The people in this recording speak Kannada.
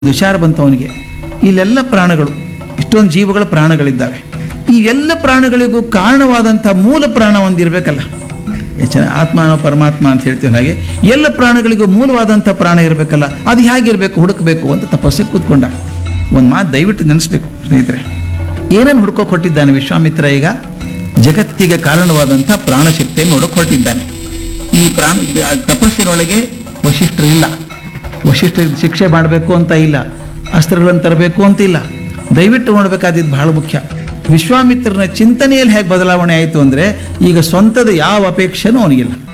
ವಿಚಾರ ಬಂತು ಅವನಿಗೆ ಇಲ್ಲೆಲ್ಲ ಪ್ರಾಣಗಳು ಇಷ್ಟೊಂದು ಜೀವಗಳ ಪ್ರಾಣಗಳಿದ್ದಾವೆ ಈ ಎಲ್ಲ ಪ್ರಾಣಗಳಿಗೂ ಕಾರಣವಾದಂಥ ಮೂಲ ಪ್ರಾಣ ಒಂದಿರಬೇಕಲ್ಲ ಹೆಚ್ಚಿನ ಆತ್ಮ ಪರಮಾತ್ಮ ಅಂತ ಹೇಳ್ತೀವಿ ಹಾಗೆ ಎಲ್ಲ ಪ್ರಾಣಗಳಿಗೂ ಮೂಲವಾದಂಥ ಪ್ರಾಣ ಇರಬೇಕಲ್ಲ ಅದು ಹೇಗಿರಬೇಕು ಹುಡುಕಬೇಕು ಅಂತ ತಪಸ್ಸಿಗೆ ಕೂತ್ಕೊಂಡ ಒಂದು ಮಾತು ದಯವಿಟ್ಟು ನೆನೆಸ್ಬೇಕು ಸ್ನೇಹಿತರೆ ಏನನ್ನು ಹುಡ್ಕೋಕ್ ಹೊಟ್ಟಿದ್ದಾನೆ ವಿಶ್ವಾಮಿತ್ರ ಈಗ ಜಗತ್ತಿಗೆ ಕಾರಣವಾದಂಥ ಪ್ರಾಣಶಕ್ತಿಯನ್ನು ಹುಡುಕ್ ಹೊರಟಿದ್ದಾನೆ ಈ ಪ್ರಾಣ ಆ ತಪಸ್ಸಿನೊಳಗೆ ವಶಿಷ್ಠರು ಇಲ್ಲ ವಶಿಷ್ಠರಿಗೆ ಶಿಕ್ಷೆ ಮಾಡಬೇಕು ಅಂತ ಇಲ್ಲ ಅಸ್ತ್ರಗಳನ್ನು ತರಬೇಕು ಅಂತ ಇಲ್ಲ ದಯವಿಟ್ಟು ನೋಡಬೇಕಾದಿದ್ದು ಬಹಳ ಮುಖ್ಯ ವಿಶ್ವಾಮಿತ್ರನ ಚಿಂತನೆಯಲ್ಲಿ ಹೇಗೆ ಬದಲಾವಣೆ ಆಯಿತು ಅಂದರೆ ಈಗ ಸ್ವಂತದ ಯಾವ ಅಪೇಕ್ಷೆನೂ ಅವನಿಗಿಲ್ಲ